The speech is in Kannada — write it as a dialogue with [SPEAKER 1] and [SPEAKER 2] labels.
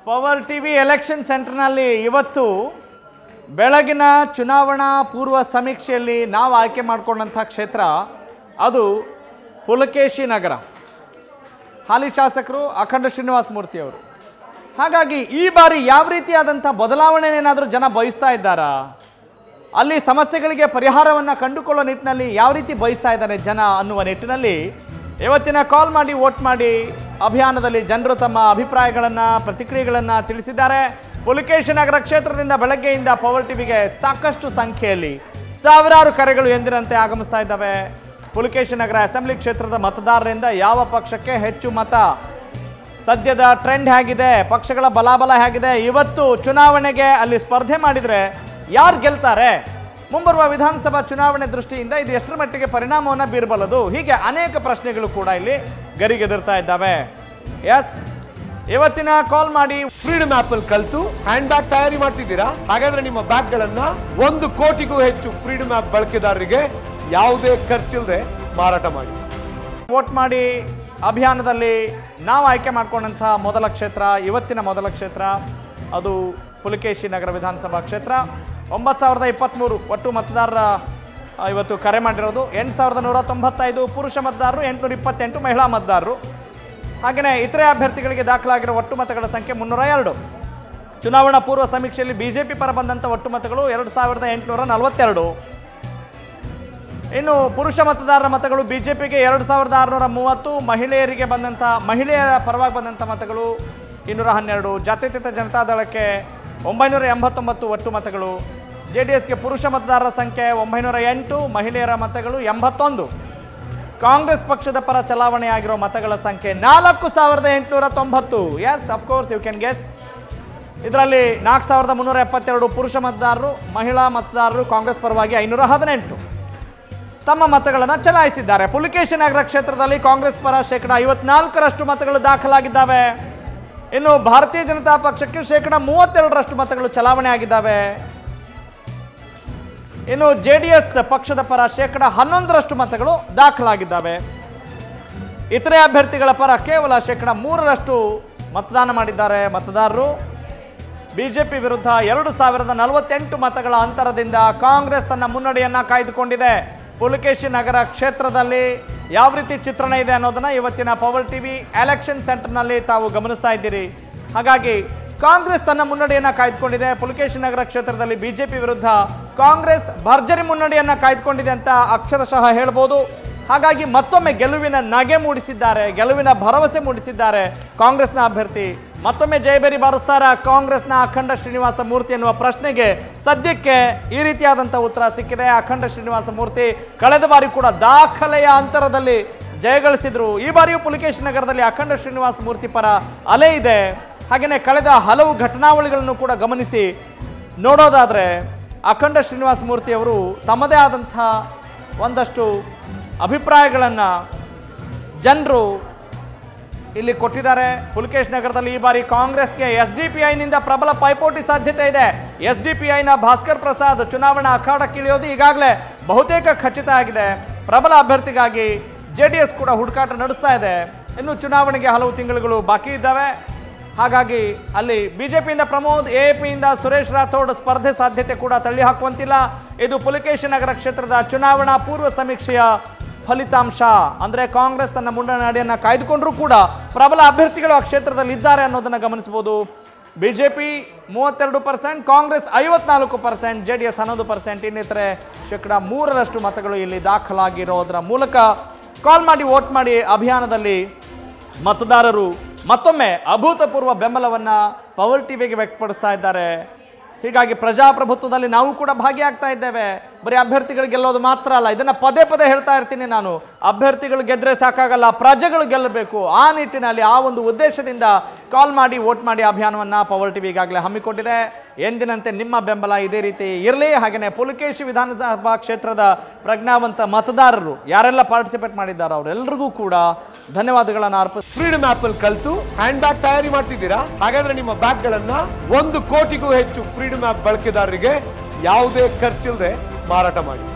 [SPEAKER 1] ಪವರ್ ಟಿವಿ ಎಲೆಕ್ಷನ್ ಸೆಂಟರ್ನಲ್ಲಿ ಇವತ್ತು ಬೆಳಗಿನ ಚುನಾವಣಾ ಪೂರ್ವ ಸಮೀಕ್ಷೆಯಲ್ಲಿ ನಾವು ಆಯ್ಕೆ ಮಾಡಿಕೊಂಡಂಥ ಕ್ಷೇತ್ರ ಅದು ಪುಲಕೇಶಿ ನಗರ ಹಾಲಿ ಶಾಸಕರು ಅಖಂಡ ಶ್ರೀನಿವಾಸ ಮೂರ್ತಿ ಅವರು ಹಾಗಾಗಿ ಈ ಬಾರಿ ಯಾವ ರೀತಿಯಾದಂಥ ಬದಲಾವಣೆನೇನಾದರೂ ಜನ ಬಯಸ್ತಾ ಇದ್ದಾರಾ ಅಲ್ಲಿ ಸಮಸ್ಯೆಗಳಿಗೆ ಪರಿಹಾರವನ್ನು ಕಂಡುಕೊಳ್ಳೋ ನಿಟ್ಟಿನಲ್ಲಿ ಯಾವ ರೀತಿ ಬಯಸ್ತಾ ಇದ್ದಾರೆ ಜನ ಅನ್ನುವ ನಿಟ್ಟಿನಲ್ಲಿ ಇವತ್ತಿನ ಕಾಲ್ ಮಾಡಿ ವೋಟ್ ಮಾಡಿ ಅಭಿಯಾನದಲ್ಲಿ ಜನರು ತಮ್ಮ ಅಭಿಪ್ರಾಯಗಳನ್ನು ಪ್ರತಿಕ್ರಿಯೆಗಳನ್ನು ತಿಳಿಸಿದ್ದಾರೆ ಪುಲಿಕೇಶಿ ನಗರ ಕ್ಷೇತ್ರದಿಂದ ಬೆಳಗ್ಗೆಯಿಂದ ಪವರ್ ಟಿವಿಗೆ ಸಾಕಷ್ಟು ಸಂಖ್ಯೆಯಲ್ಲಿ ಸಾವಿರಾರು ಕರೆಗಳು ಎಂದಿನಂತೆ ಆಗಮಿಸ್ತಾ ಇದ್ದಾವೆ ಪುಲಿಕೇಶಿ ನಗರ ಅಸೆಂಬ್ಲಿ ಕ್ಷೇತ್ರದ ಮತದಾರರಿಂದ ಯಾವ ಪಕ್ಷಕ್ಕೆ ಹೆಚ್ಚು ಮತ ಸದ್ಯದ ಟ್ರೆಂಡ್ ಹೇಗಿದೆ ಪಕ್ಷಗಳ ಬಲಾಬಲ ಹೇಗಿದೆ ಇವತ್ತು ಚುನಾವಣೆಗೆ ಅಲ್ಲಿ ಸ್ಪರ್ಧೆ ಮಾಡಿದರೆ ಯಾರು ಗೆಲ್ತಾರೆ ಮುಂಬರುವ ವಿಧಾನಸಭಾ ಚುನಾವಣೆ ದೃಷ್ಟಿಯಿಂದ ಇದು ಎಷ್ಟರ ಮಟ್ಟಿಗೆ ಪರಿಣಾಮವನ್ನು ಬೀರಬಲ್ಲದು ಹೀಗೆ ಅನೇಕ ಪ್ರಶ್ನೆಗಳು ಕೂಡ ಇಲ್ಲಿ ಗರಿಗೆದರ್ತಾ ಇದ್ದಾವೆ ಎಸ್ ಇವತ್ತಿನ ಕಾಲ್ ಮಾಡಿ
[SPEAKER 2] ಫ್ರೀಡಮ್ ಆಪ್ ಅಲ್ಲಿ ಕಲ್ತು ಹ್ಯಾಂಡ್ ಬ್ಯಾಗ್ ತಯಾರಿ ಮಾಡ್ತಿದ್ದೀರಾ ಹಾಗಾದ್ರೆ ನಿಮ್ಮ ಬ್ಯಾಗ್ ಗಳನ್ನ ಒಂದು ಕೋಟಿಗೂ ಹೆಚ್ಚು ಫ್ರೀಡಮ್ ಆಪ್ ಬಳಕೆದಾರರಿಗೆ ಯಾವುದೇ ಖರ್ಚಿಲ್ಲದೆ ಮಾರಾಟ ಮಾಡಿ
[SPEAKER 1] ವೋಟ್ ಮಾಡಿ ಅಭಿಯಾನದಲ್ಲಿ ನಾವು ಆಯ್ಕೆ ಮಾಡ್ಕೊಂಡಂಥ ಮೊದಲ ಕ್ಷೇತ್ರ ಇವತ್ತಿನ ಮೊದಲ ಕ್ಷೇತ್ರ ಅದು ಪುಲಕೇಶಿ ನಗರ ವಿಧಾನಸಭಾ ಕ್ಷೇತ್ರ ಒಂಬತ್ತು ಸಾವಿರದ ಇಪ್ಪತ್ತ್ಮೂರು ಒಟ್ಟು ಮತದಾರರ ಆ, ಇವತ್ತು ಕರೆ ಮಾಡಿರೋದು ಎಂಟು ಸಾವಿರದ ನೂರ ತೊಂಬತ್ತೈದು ಪುರುಷ ಮತದಾರರು ಎಂಟುನೂರ ಇಪ್ಪತ್ತೆಂಟು ಮಹಿಳಾ ಮತದಾರರು ಹಾಗೆಯೇ ಇತರೆ ಅಭ್ಯರ್ಥಿಗಳಿಗೆ ದಾಖಲಾಗಿರೋ ಒಟ್ಟು ಮತಗಳ ಸಂಖ್ಯೆ ಮುನ್ನೂರ ಎರಡು ಚುನಾವಣಾ ಪೂರ್ವ ಸಮೀಕ್ಷೆಯಲ್ಲಿ ಬಿಜೆಪಿ ಪರ ಬಂದಂಥ ಒಟ್ಟು ಮತಗಳು ಎರಡು ಸಾವಿರದ ಎಂಟುನೂರ ನಲವತ್ತೆರಡು ಇನ್ನು ಪುರುಷ ಮತದಾರರ ಮತಗಳು ಬಿಜೆಪಿಗೆ ಎರಡು ಸಾವಿರದ ಆರುನೂರ ಮೂವತ್ತು ಮಹಿಳೆಯರಿಗೆ ಬಂದಂಥ ಮಹಿಳೆಯರ ಪರವಾಗಿ ಬಂದಂಥ ಮತಗಳು ಇನ್ನೂರ ಹನ್ನೆರಡು ಜಾತ್ಯತೀತ ಜನತಾದಳಕ್ಕೆ ಒಂಬೈನೂರ ಎಂಬತ್ತೊಂಬತ್ತು ಒಟ್ಟು ಮತಗಳು ಜೆ ಡಿ ಎಸ್ಗೆ ಪುರುಷ ಮತದಾರರ ಸಂಖ್ಯೆ ಒಂಬೈನೂರ ಎಂಟು ಮಹಿಳೆಯರ ಮತಗಳು ಎಂಬತ್ತೊಂದು ಕಾಂಗ್ರೆಸ್ ಪಕ್ಷದ ಪರ ಚಲಾವಣೆಯಾಗಿರೋ ಮತಗಳ ಸಂಖ್ಯೆ ನಾಲ್ಕು ಸಾವಿರದ ಎಂಟುನೂರ ತೊಂಬತ್ತು yes of course you can guess ಇದರಲ್ಲಿ ನಾಲ್ಕು ಸಾವಿರದ ಮುನ್ನೂರ ಎಪ್ಪತ್ತೆರಡು ಪುರುಷ ಮತದಾರರು ಮಹಿಳಾ ಮತದಾರರು ಕಾಂಗ್ರೆಸ್ ಪರವಾಗಿ ಐನೂರ ಹದಿನೆಂಟು ತಮ್ಮ ಮತಗಳನ್ನು ಚಲಾಯಿಸಿದ್ದಾರೆ ಪುಲಿಕೇಶಿ ನಗರ ಕ್ಷೇತ್ರದಲ್ಲಿ ಕಾಂಗ್ರೆಸ್ ಪರ ಶೇಕಡ ಐವತ್ನಾಲ್ಕರಷ್ಟು ಮತಗಳು ದಾಖಲಾಗಿದ್ದಾವೆ ಇನ್ನು ಭಾರತೀಯ ಜನತಾ ಪಕ್ಷಕ್ಕೆ ಶೇಕಡ ಮೂವತ್ತೆರಡರಷ್ಟು ಮತಗಳು ಚಲಾವಣೆ ಆಗಿದ್ದಾವೆ ಇನ್ನು ಜೆ ಡಿ ಎಸ್ ಪಕ್ಷದ ಪರ ಶೇಕಡ ಹನ್ನೊಂದರಷ್ಟು ಮತಗಳು ದಾಖಲಾಗಿದ್ದಾವೆ ಇತರೆ ಅಭ್ಯರ್ಥಿಗಳ ಪರ ಕೇವಲ ಶೇಕಡ ಮೂರರಷ್ಟು ಮತದಾನ ಮಾಡಿದ್ದಾರೆ ಮತದಾರರು ಬಿಜೆಪಿ ವಿರುದ್ಧ ಎರಡು ಸಾವಿರದ ನಲವತ್ತೆಂಟು ಮತಗಳ ಅಂತರದಿಂದ ಕಾಂಗ್ರೆಸ್ ತನ್ನ ಮುನ್ನಡೆಯನ್ನ ಕಾಯ್ದುಕೊಂಡಿದೆ ಪುಲಕೇಶಿ ನಗರ ಕ್ಷೇತ್ರದಲ್ಲಿ ಯಾವ ರೀತಿ ಚಿತ್ರಣ ಇದೆ ಅನ್ನೋದನ್ನ ಇವತ್ತಿನ ಪವರ್ ಟಿವಿ ಎಲೆಕ್ಷನ್ ಸೆಂಟರ್ನಲ್ಲಿ ತಾವು ಗಮನಿಸ್ತಾ ಇದ್ದೀರಿ ಹಾಗಾಗಿ ಕಾಂಗ್ರೆಸ್ ತನ್ನ ಮುನ್ನಡೆಯನ್ನ ಕಾಯ್ದುಕೊಂಡಿದೆ ಪುಲಕೇಶಿ ನಗರ ಕ್ಷೇತ್ರದಲ್ಲಿ ಬಿಜೆಪಿ ವಿರುದ್ಧ ಕಾಂಗ್ರೆಸ್ ಭರ್ಜರಿ ಮುನ್ನಡೆಯನ್ನ ಕಾಯ್ದುಕೊಂಡಿದೆ ಅಂತ ಅಕ್ಷರಶಃ ಹೇಳ್ಬೋದು ಹಾಗಾಗಿ ಮತ್ತೊಮ್ಮೆ ಗೆಲುವಿನ ನಗೆ ಮೂಡಿಸಿದ್ದಾರೆ ಗೆಲುವಿನ ಭರವಸೆ ಮೂಡಿಸಿದ್ದಾರೆ ಕಾಂಗ್ರೆಸ್ನ ಅಭ್ಯರ್ಥಿ ಮತ್ತೊಮ್ಮೆ ಜಯಬೇರಿ ಬಾರಿಸ್ತಾರ ಕಾಂಗ್ರೆಸ್ನ ಅಖಂಡ ಶ್ರೀನಿವಾಸ ಮೂರ್ತಿ ಎನ್ನುವ ಪ್ರಶ್ನೆಗೆ ಸದ್ಯಕ್ಕೆ ಈ ರೀತಿಯಾದಂಥ ಉತ್ತರ ಸಿಕ್ಕಿದೆ ಅಖಂಡ ಶ್ರೀನಿವಾಸ ಮೂರ್ತಿ ಕಳೆದ ಬಾರಿ ಕೂಡ ದಾಖಲೆಯ ಅಂತರದಲ್ಲಿ ಜಯಗಳಿಸಿದ್ರು ಈ ಬಾರಿಯೂ ಪುಲಿಕೇಶ್ ನಗರದಲ್ಲಿ ಅಖಂಡ ಶ್ರೀನಿವಾಸ ಮೂರ್ತಿ ಪರ ಅಲೆ ಇದೆ ಹಾಗೆಯೇ ಕಳೆದ ಹಲವು ಘಟನಾವಳಿಗಳನ್ನು ಕೂಡ ಗಮನಿಸಿ ನೋಡೋದಾದ್ರೆ ಅಖಂಡ ಶ್ರೀನಿವಾಸ ಮೂರ್ತಿ ಅವರು ತಮ್ಮದೇ ಆದಂಥ ಒಂದಷ್ಟು ಅಭಿಪ್ರಾಯಗಳನ್ನು ಜನರು ಇಲ್ಲಿ ಕೊಟ್ಟಿದ್ದಾರೆ ಪುಲಕೇಶ್ ನಗರದಲ್ಲಿ ಈ ಬಾರಿ ಕಾಂಗ್ರೆಸ್ಗೆ ಎಸ್ ಡಿ ಪಿ ಐನಿಂದ ಪ್ರಬಲ ಪೈಪೋಟಿ ಸಾಧ್ಯತೆ ಇದೆ ಎಸ್ ಡಿ ಪಿ ಐನ ಭಾಸ್ಕರ್ ಪ್ರಸಾದ್ ಚುನಾವಣಾ ಅಖಾಡಕ್ಕಿಳಿಯೋದು ಈಗಾಗಲೇ ಬಹುತೇಕ ಖಚಿತ ಆಗಿದೆ ಪ್ರಬಲ ಅಭ್ಯರ್ಥಿಗಾಗಿ ಜೆ ಡಿ ಎಸ್ ಕೂಡ ಹುಡುಕಾಟ ನಡೆಸ್ತಾ ಇದೆ ಇನ್ನು ಚುನಾವಣೆಗೆ ಹಲವು ತಿಂಗಳುಗಳು ಬಾಕಿ ಇದ್ದಾವೆ ಹಾಗಾಗಿ ಅಲ್ಲಿ ಬಿಜೆಪಿಯಿಂದ ಪ್ರಮೋದ್ ಎ ಪಿಯಿಂದ ಸುರೇಶ್ ರಾಥೋಡ್ ಸ್ಪರ್ಧೆ ಸಾಧ್ಯತೆ ಕೂಡ ತಳ್ಳಿ ಹಾಕುವಂತಿಲ್ಲ ಇದು ಪುಲಕೇಶಿ ನಗರ ಕ್ಷೇತ್ರದ ಚುನಾವಣಾ ಪೂರ್ವ ಸಮೀಕ್ಷೆಯ ಫಲಿತಾಂಶ ಅಂದ್ರೆ ಕಾಂಗ್ರೆಸ್ ತನ್ನ ಮುನ್ನಡೆಯನ್ನ ಕಾಯ್ದುಕೊಂಡ್ರೂ ಕೂಡ ಪ್ರಬಲ ಅಭ್ಯರ್ಥಿಗಳು ಆ ಕ್ಷೇತ್ರದಲ್ಲಿ ಇದ್ದಾರೆ ಅನ್ನೋದನ್ನ ಗಮನಿಸಬಹುದು ಬಿಜೆಪಿ ಮೂವತ್ತೆರಡು ಪರ್ಸೆಂಟ್ ಕಾಂಗ್ರೆಸ್ ಐವತ್ನಾಲ್ಕು ಪರ್ಸೆಂಟ್ ಜೆ ಡಿ ಎಸ್ ಹನ್ನೊಂದು ಪರ್ಸೆಂಟ್ ಇನ್ನಿತರೆ ಶೇಕಡ ಮೂರರಷ್ಟು ಮತಗಳು ಇಲ್ಲಿ ದಾಖಲಾಗಿರೋದರ ಮೂಲಕ ಕಾಲ್ ಮಾಡಿ ವೋಟ್ ಮಾಡಿ ಅಭಿಯಾನದಲ್ಲಿ ಮತದಾರರು ಮತ್ತೊಮ್ಮೆ ಅಭೂತಪೂರ್ವ ಬೆಂಬಲವನ್ನ ಪವರ್ ಟಿವಿಗೆ ವ್ಯಕ್ತಪಡಿಸ್ತಾ ಇದ್ದಾರೆ ಹೀಗಾಗಿ ಪ್ರಜಾಪ್ರಭುತ್ವದಲ್ಲಿ ನಾವು ಕೂಡ ಭಾಗಿಯಾಗ್ತಾ ಇದ್ದೇವೆ ಬರೀ ಅಭ್ಯರ್ಥಿಗಳು ಗೆಲ್ಲೋದು ಮಾತ್ರ ಅಲ್ಲ ಇದನ್ನ ಪದೇ ಪದೇ ಹೇಳ್ತಾ ಇರ್ತೀನಿ ನಾನು ಅಭ್ಯರ್ಥಿಗಳು ಗೆದ್ರೆ ಸಾಕಾಗಲ್ಲ ಪ್ರಜೆಗಳು ಗೆಲ್ಲಬೇಕು ಆ ನಿಟ್ಟಿನಲ್ಲಿ ಆ ಒಂದು ಉದ್ದೇಶದಿಂದ ಕಾಲ್ ಮಾಡಿ ವೋಟ್ ಮಾಡಿ ಅಭಿಯಾನವನ್ನ ಪವರ್ ಟಿವಿ ಈಗಾಗಲೇ ಹಮ್ಮಿಕೊಂಡಿದೆ ಎಂದಿನಂತೆ ನಿಮ್ಮ ಬೆಂಬಲ ಇದೇ ರೀತಿ ಇರಲಿ ಹಾಗೆಯೇ ಪುಲಕೇಶಿ ವಿಧಾನಸಭಾ ಕ್ಷೇತ್ರದ ಪ್ರಜ್ಞಾವಂತ ಮತದಾರರು ಯಾರೆಲ್ಲ ಪಾರ್ಟಿಸಿಪೇಟ್ ಮಾಡಿದ್ದಾರೋ ಅವರೆಲ್ಲರಿಗೂ ಕೂಡ ಧನ್ಯವಾದಗಳನ್ನು ಅರ್ಪಿಸ್
[SPEAKER 2] ಫ್ರೀಡಮ್ ಆಪ್ ಅಲ್ಲಿ ಕಲ್ತು ಹ್ಯಾಂಡ್ ಬ್ಯಾಗ್ ತಯಾರಿ ಮಾಡ್ತಿದ್ದೀರಾ ಹಾಗಾದ್ರೆ ನಿಮ್ಮ ಬ್ಯಾಗ್ ಗಳನ್ನ ಒಂದು ಕೋಟಿಗೂ ಹೆಚ್ಚು ಫ್ರೀಡಮ್ ಆಪ್ ಬಳಕೆದಾರರಿಗೆ ಯಾವುದೇ ಖರ್ಚಿಲ್ಲದೆ ಮಾರಾಟ ಮಾಡಿ